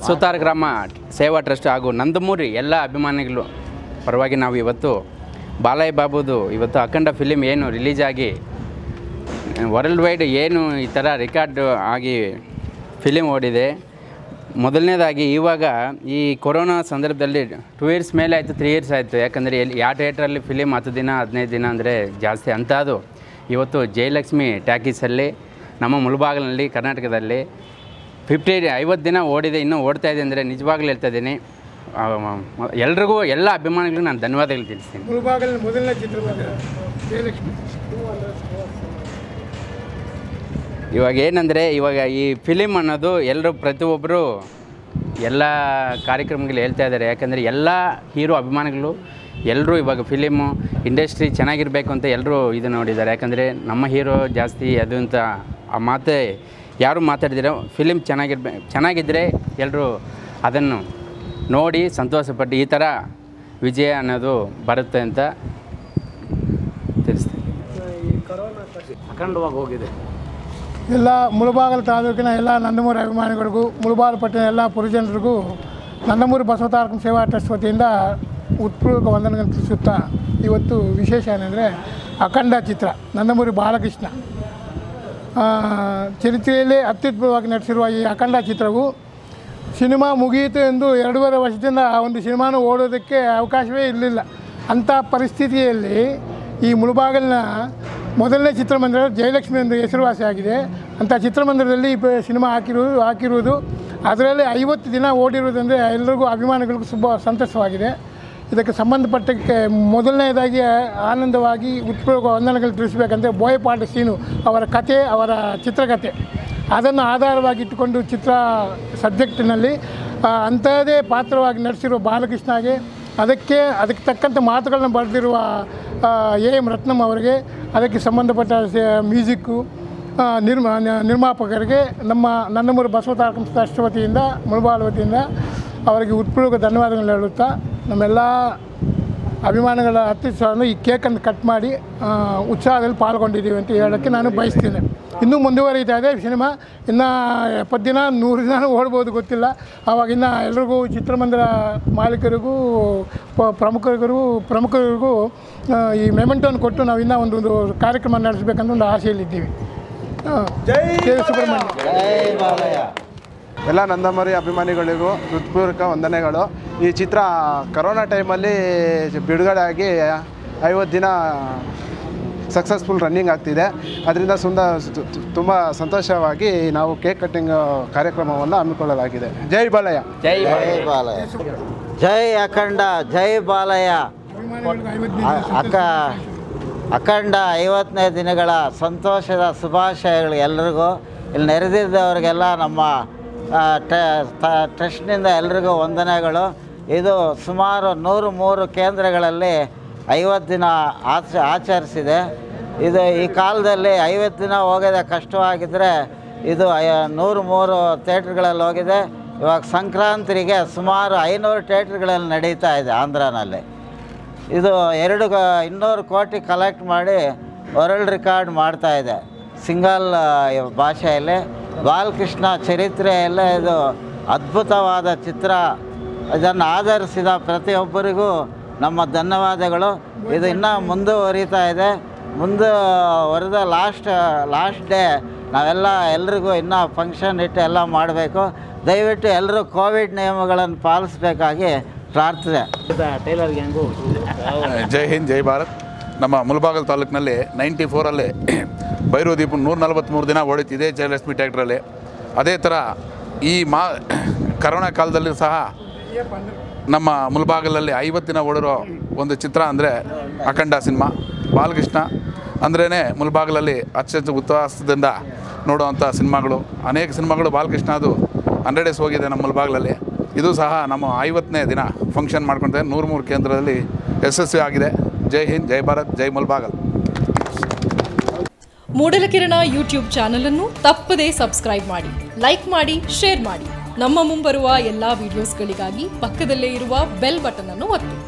ಬಸವತಾರ ಗ್ರಾಮ ಸೇವಾ ಟ್ರಸ್ಟ್ ಹಾಗೂ ನಂದಮೂರಿ ಎಲ್ಲ ಅಭಿಮಾನಿಗಳು ಪರವಾಗಿ ನಾವು ಇವತ್ತು ಬಾಲಯ್ಯ ಬಾಬುದು ಇವತ್ತು ಅಖಂಡ ಫಿಲಿಮ್ ಏನು ರಿಲೀಸ್ ಆಗಿ ವರ್ಲ್ಡ್ ವೈಡ್ ಏನು ಈ ಥರ ರೆಕಾರ್ಡ್ ಆಗಿ ಫಿಲಿಮ್ ಓಡಿದೆ ಮೊದಲನೇದಾಗಿ ಇವಾಗ ಈ ಕೊರೋನಾ ಸಂದರ್ಭದಲ್ಲಿ ಟೂ ಇಯರ್ಸ್ ಮೇಲೆ ಆಯಿತು ತ್ರೀ ಇಯರ್ಸ್ ಆಯಿತು ಯಾಕಂದರೆ ಎಲ್ಲಿ ಯಾವ ಥಿಯೇಟ್ರಲ್ಲಿ ಫಿಲಿಮ್ ಹತ್ತು ದಿನ ಹದಿನೈದು ದಿನ ಅಂದರೆ ಜಾಸ್ತಿ ಅಂಥದ್ದು ಇವತ್ತು ಜಯಲಕ್ಷ್ಮಿ ಟ್ಯಾಕೀಸಲ್ಲಿ ನಮ್ಮ ಮುಳಬಾಗಿಲಿನಲ್ಲಿ ಕರ್ನಾಟಕದಲ್ಲಿ ಫಿಫ್ಟಿ ಐವತ್ತು ದಿನ ಓಡಿದೆ ಇನ್ನೂ ಓಡ್ತಾ ಇದೆ ಅಂದರೆ ನಿಜವಾಗ್ಲೂ ಹೇಳ್ತಾ ಇದ್ದೀನಿ ಎಲ್ರಿಗೂ ಎಲ್ಲ ಅಭಿಮಾನಿಗಳಿಗೂ ನಾನು ಧನ್ಯವಾದಗಳು ತಿಳಿಸ್ತೀನಿ ಮುಳುಬಾಗಲ್ ಮೊದಲನೇ ಚಿತ್ರಮಂದಿರ ಜಯಲಕ್ಷ್ಮಿ ಇವಾಗ ಏನಂದರೆ ಇವಾಗ ಈ ಫಿಲಿಮ್ ಅನ್ನೋದು ಎಲ್ಲರೂ ಪ್ರತಿಯೊಬ್ಬರು ಎಲ್ಲ ಕಾರ್ಯಕ್ರಮಗಳು ಹೇಳ್ತಾ ಇದ್ದಾರೆ ಯಾಕಂದರೆ ಎಲ್ಲ ಹೀರೋ ಅಭಿಮಾನಿಗಳು ಎಲ್ಲರೂ ಇವಾಗ ಫಿಲಿಮು ಇಂಡಸ್ಟ್ರಿ ಚೆನ್ನಾಗಿರಬೇಕು ಅಂತ ಎಲ್ಲರೂ ಇದು ನೋಡಿದ್ದಾರೆ ಯಾಕಂದರೆ ನಮ್ಮ ಹೀರೋ ಜಾಸ್ತಿ ಅದು ಅಂತ ಆ ಮಾತೇ ಯಾರು ಮಾತಾಡಿದಿರೋ ಫಿಲಿಮ್ ಚೆನ್ನಾಗಿರ್ಬೇ ಚೆನ್ನಾಗಿದ್ದರೆ ಎಲ್ಲರೂ ಅದನ್ನು ನೋಡಿ ಸಂತೋಷಪಟ್ಟು ಈ ಥರ ವಿಜಯ ಅನ್ನೋದು ಬರುತ್ತೆ ಅಂತ ತಿಳಿಸ್ತೀನಿ ಅಖಂಡವಾಗಿ ಹೋಗಿದೆ ಎಲ್ಲ ಮುಳುಬಾಗಲ ತಾಲೂಕಿನ ಎಲ್ಲ ನಂದಮೂರಿ ಅಭಿಮಾನಿಗಳಿಗೂ ಮುಳುಬಾಗಲ ಪಟ್ಟಣ ಎಲ್ಲ ಪುರಜನರಿಗೂ ನಂದಮೂರಿ ಬಸವತಾರಕಂ ಸೇವಾ ಟ್ರಸ್ಟ್ ವತಿಯಿಂದ ಉತ್ಪೂರ್ವಕ ವಂದನೆಗಳನ್ನು ತಿಳಿಸುತ್ತಾ ಇವತ್ತು ವಿಶೇಷ ಏನೆಂದರೆ ಅಖಂಡ ಚಿತ್ರ ನಂದಮೂರಿ ಬಾಲಕೃಷ್ಣ ಆ, ಚರಿತ್ರೆಯಲ್ಲೇ ಅತ್ಯುತ್ತಮವಾಗಿ ನಟಿಸಿರುವ ಈ ಅಖಂಡ ಚಿತ್ರವು ಸಿನಿಮಾ ಮುಗಿಯಿತು ಎಂದು ಎರಡೂವರೆ ವರ್ಷದಿಂದ ಆ ಒಂದು ಸಿನಿಮಾನು ಓಡೋದಕ್ಕೆ ಅವಕಾಶವೇ ಇರಲಿಲ್ಲ ಅಂಥ ಪರಿಸ್ಥಿತಿಯಲ್ಲಿ ಈ ಮುಳುಬಾಗಲಿನ ಮೊದಲನೇ ಚಿತ್ರಮಂದಿರ ಜಯಲಕ್ಷ್ಮಿ ಎಂದು ಹೆಸರುವಾಸಿಯಾಗಿದೆ ಅಂಥ ಚಿತ್ರಮಂದಿರದಲ್ಲಿ ಈ ಪ- ಸಿನಿಮಾ ಹಾಕಿರುವುದು ಹಾಕಿರುವುದು ಅದರಲ್ಲಿ ಐವತ್ತು ದಿನ ಓಡಿರುವುದಂದರೆ ಎಲ್ಲರಿಗೂ ಅಭಿಮಾನಿಗಳಿಗೂ ತುಂಬ ಸಂತಸವಾಗಿದೆ ಇದಕ್ಕೆ ಸಂಬಂಧಪಟ್ಟಕ್ಕೆ ಮೊದಲನೇದಾಗಿ ಆನಂದವಾಗಿ ಉತ್ಪೂರ್ವಕ ವಂದನೆಗಳು ತಿಳಿಸಬೇಕಂದ್ರೆ ಬೋಯಪಾಟ ಸೀನು ಅವರ ಕತೆ ಅವರ ಚಿತ್ರಕಥೆ ಅದನ್ನು ಆಧಾರವಾಗಿ ಇಟ್ಟುಕೊಂಡು ಚಿತ್ರ ಸಬ್ಜೆಕ್ಟಿನಲ್ಲಿ ಆ, ಅಂಥದ್ದೇ ಪಾತ್ರವಾಗಿ ನಟಿಸಿರುವ ಬಾಲಕೃಷ್ಣಗೆ ಅದಕ್ಕೆ ಅದಕ್ಕೆ ತಕ್ಕಂಥ ಮಾತುಗಳನ್ನ ಬರೆದಿರುವ ಎ ಎಂ ರತ್ನಂ ಅವರಿಗೆ ಅದಕ್ಕೆ ಸಂಬಂಧಪಟ್ಟ ಮ್ಯೂಸಿಕ್ಕು ಆ, ನಿರ್ಮಾ ನ- ನಿರ್ಮಾಪಕರಿಗೆ ನಮ್ಮ ನನ್ನಮೂರು ಬಸವತಾರಕಂ ಟ್ರಸ್ಟ್ ವತಿಯಿಂದ ಮುಳಬಾಲ್ ವತಿಯಿಂದ ಅವರಿಗೆ ಉತ್ಪೂರ್ವಕ ಧನ್ಯವಾದಗಳು ಹೇಳುತ್ತಾ ನಮ್ಮೆಲ್ಲ ಅಭಿಮಾನಿಗಳ ಅತ್ಯುತ್ಸಾಹವನ್ನು ಈ ಕೇಕನ್ನು ಕಟ್ ಮಾಡಿ ಆ, ಉತ್ಸಾಹದಲ್ಲಿ ಪಾಲ್ಗೊಂಡಿದ್ದೀವಿ ಅಂತ ಹೇಳೋಕ್ಕೆ ನಾನು ಬಯಸ್ತೇನೆ ಇನ್ನೂ ಮುಂದುವರಿತಾ ಇದೆ ಸಿನಿಮಾ ಇನ್ನು ಎಪ್ಪತ್ತು ದಿನ ನೂರು ದಿನ ಓಡ್ಬೋದು ಗೊತ್ತಿಲ್ಲ ಆವಾಗಿನ್ನ ಎಲ್ರಿಗೂ ಚಿತ್ರಮಂದಿರ ಮಾಲೀಕರಿಗೂ ಪ- ಪ್ರಮುಖರಿಗೂ ಪ್ರಮುಖರಿಗೂ ಆ, ಈ ಮೆಮೆಂಟೋನ ಕೊಟ್ಟು ನಾವು ಇನ್ನೂ ಒಂದು ಒಂದು ಕಾರ್ಯಕ್ರಮ ನಡೆಸಬೇಕಂತ ಒಂದು ಆಸೆಯಲ್ಲಿದ್ದೀವಿ ಆ, ಕೆ. ಸುಬ್ರಹ್ಮಣ್ಯ ಎಲ್ಲ ನಂದಮರಿ ಅಭಿಮಾನಿಗಳಿಗೂ ಹೃತ್ಪೂರ್ವಕ ವಂದನೆಗಳು ಈ ಚಿತ್ರ ಕರೋನಾ ಟೈಮಲ್ಲಿ ಬಿಡುಗಡೆ ಆಗಿ ಐವತ್ತು ದಿನ ಸಕ್ಸಸ್ಫುಲ್ ರನ್ನಿಂಗ್ ಆಗ್ತಿದೆ ಅದರಿಂದ ಸುಂದ ತುಂಬ ಸಂತೋಷವಾಗಿ ನಾವು ಕೇಕ್ ಕಟ್ಟಿಂಗ್ ಕಾರ್ಯಕ್ರಮವನ್ನು ಹಮ್ಮಿಕೊಳ್ಳಲಾಗಿದೆ ಜೈ ಬಾಲಯ್ಯ ಜೈ ಜೈ ಬಾಲಯ್ಯ ಜೈ ಅಖಂಡ ಜೈ ಬಾಲಯ್ಯ ಅಭಿಮಾನಿಗಳಿಗೆ ಐವತ್ತು ದಿನ ಅ- ಅಕ್ಕ ಅಖಂಡ ಐವತ್ತನೇ ದಿನಗಳ ಸಂತೋಷದ ಶುಭಾಶಯಗಳು ಎಲ್ಲರಿಗೂ ಇಲ್ಲಿ ನೆರೆದಿದ್ದವರಿಗೆಲ್ಲ ನಮ್ಮ ಆ, ಟ- ತ- ಟ್ರಸ್ಟ್ನಿಂದ ಎಲ್ರಿಗೂ ವಂದನೆಗಳು ಇದು ಸುಮಾರು ನೂರು ಮೂರು ಕೇಂದ್ರಗಳಲ್ಲಿ ಐವತ್ತು ದಿನ ಆಚ ಆಚರಿಸಿದೆ ಇದು ಈ ಕಾಲದಲ್ಲಿ ಐವತ್ತು ದಿನ ಹೋಗೋದೇ ಕಷ್ಟವಾಗಿದ್ದರೆ ಇದು ಐ- ನೂರು ಮೂರು ಥಿಯೇಟ್ರ್ಗಳಲ್ಲಿ ಹೋಗಿದೆ ಇವಾಗ ಸಂಕ್ರಾಂತಿಗೆ ಸುಮಾರು ಐನೂರು ಥಿಯೇಟ್ರ್ಗಳಲ್ಲಿ ನಡೀತಾ ಇದೆ ಆಂಧ್ರನಲ್ಲಿ ಇದು ಎರಡು ಗ- ಇನ್ನೂರು ಕೋಟಿ ಕಲೆಕ್ಟ್ ಮಾಡಿ ವರ್ಲ್ಡ್ ರೆಕಾರ್ಡ್ ಮಾಡ್ತಾ ಇದೆ ಸಿಂಗಲ್ ಭಾಷೆಯಲ್ಲಿ ಬಾಲಕೃಷ್ಣ ಚರಿತ್ರೆಯಲ್ಲೇ ಇದು ಅದ್ಭುತವಾದ ಚಿತ್ರ ಇದನ್ನು ಆಧರಿಸಿದ ಪ್ರತಿಯೊಬ್ಬರಿಗೂ ನಮ್ಮ ಧನ್ಯವಾದಗಳು ಇದು ಇನ್ನೂ ಮುಂದುವರಿತಾ ಇದೆ ಮುಂದುವರೆದ ಲಾಸ್ಟ್ ಲಾಸ್ಟ್ ಡೇ ನಾವೆಲ್ಲ ಎಲ್ರಿಗೂ ಇನ್ನೂ ಫಂಕ್ಷನ್ ಇಟ್ಟು ಎಲ್ಲ ಮಾಡಬೇಕು ದಯವಿಟ್ಟು ಎಲ್ಲರೂ ಕೋವಿಡ್ ನಿಯಮಗಳನ್ನು ಪಾಲಿಸಬೇಕಾಗಿ ಪ್ರಾರ್ಥನೆ ಟೈಲರ್ಗೆ ಹೆಂಗು ಜೈ ಹಿಂದ್ ಜೈ ಭಾರತ್ ನಮ್ಮ ಮುಳಬಾಗಲ್ ತಾಲೂಕಿನಲ್ಲಿ ನೈಂಟಿ ಫೋರಲ್ಲಿ ಭೈರು ದೀಪ ನೂರ ನಲವತ್ತ್ಮೂರು ದಿನ ಓಡಿತಿದೆ ಜಯಲಕ್ಷ್ಮಿ ಟ್ಯಾಕ್ಟ್ರಲ್ಲಿ ಅದೇ ಥರ ಈ ಮಾ ಕರೋನಾ ಕಾಲದಲ್ಲಿ ಸಹ ನಮ್ಮ ಮುಳಬಾಗಲಲ್ಲಿ ಐವತ್ತು ದಿನ ಓಡಿರೋ ಒಂದು ಚಿತ್ರ ಅಂದರೆ ಅಖಂಡ ಸಿನಿಮಾ ಬಾಲಕೃಷ್ಣ ಅಂದ್ರೇ ಮುಳಬಾಗಲಲ್ಲಿ ಅತ್ಯಂತ ಉತ್ಸಾಹದಿಂದ ನೋಡುವಂಥ ಸಿನಿಮಾಗಳು ಅನೇಕ ಸಿನಿಮಾಗಳು ಬಾಲಕೃಷ್ಣ ಅದು ಹಂಡ್ರೆಡ್ ಡೇಸ್ ಹೋಗಿದೆ ನಮ್ಮ ಮುಳಬಾಗಲಲ್ಲಿ ಇದು ಸಹ ನಮ್ಮ ಐವತ್ತನೇ ದಿನ ಫಂಕ್ಷನ್ ಮಾಡ್ಕೊಳ್ತೇವೆ ನೂರು ಮೂರು ಕೇಂದ್ರದಲ್ಲಿ ಯಶಸ್ವಿ ಆಗಿದೆ ಜೈ ಹಿಂದ್ ಜೈ ಭಾರತ್ ಜೈ ಮುಲ್ಬಾಗಲ್ ಮೂಡಲಕಿರಣ ಯೂಟ್ಯೂಬ್ ಚಾನಲ್ ಅನ್ನು ತಪ್ಪದೇ ಸಬ್ಸ್ಕ್ರೈಬ್ ಮಾಡಿ ಲೈಕ್ ಮಾಡಿ ಶೇರ್ ಮಾಡಿ ನಮ್ಮ ಮುಂಬರುವ ಎಲ್ಲಾ ವಿಡಿಯೋಸ್ಗಳಿಗಾಗಿ ಪಕ್ಕದಲ್ಲೇ ಇರುವ ಬೆಲ್ ಬಟನ್ ಅನ್ನು ಒತ್ತಿ